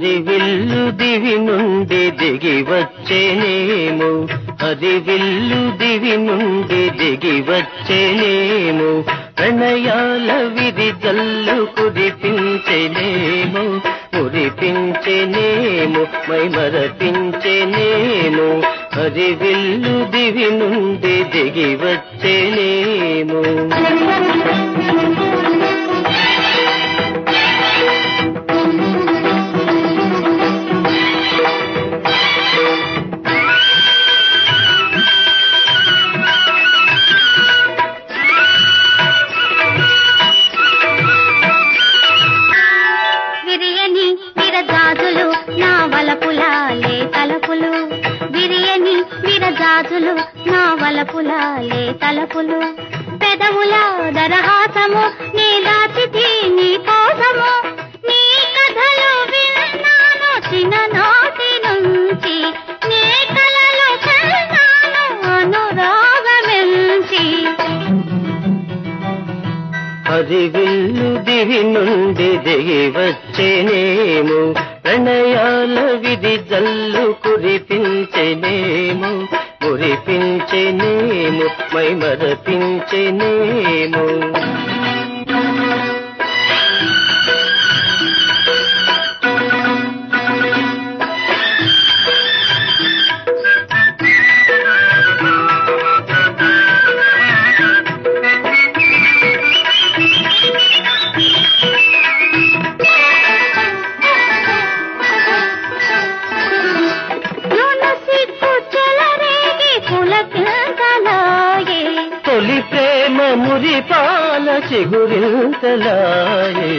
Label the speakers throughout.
Speaker 1: అది విల్లు దివి నుండి దిగి వచ్చేనేమో అది విల్లు దివి నుండి దిగి వచ్చేనేమో ప్రణయాల విధి జల్లు కురిపించేనేమో మురిపించేనేమో మై మరపించేనేమో అది విల్లు దివి నుండి దిగి వచ్చేనేమో
Speaker 2: విరియని విరజాజులు నా వలపులాలే తలపులు విరియని విరజాజులు నా వలపులాలే తలపులు పెదవుల దరహాసము నీ దాచితి నీ కోసము నీ కథలు విన్నాను చిన్ననాటి నుంచి నీ కలలో కన్నాను అనురాగమెంచి
Speaker 1: అది విల్లు దివి నుండి దిగి వచ్చేనేమో ప్రణయాల విధి జల్లు కురిపించేనేమో మురిపించేనేమో మై మరపించేనేమో
Speaker 2: యునసిక్కు చెలరేగి పులకింతలాయే
Speaker 1: తొలి ప్రేమ మురిపాల చిగురింతలాయే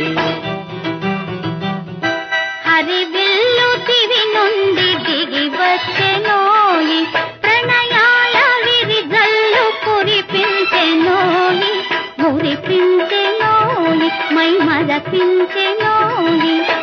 Speaker 2: హరివిల్లు దివి నుండి దిగి వచ్చెనోయి ప్రణయాల విరిజల్లు కురిపించెనోయి మురిపించెనోయి మై మరపించెనోయి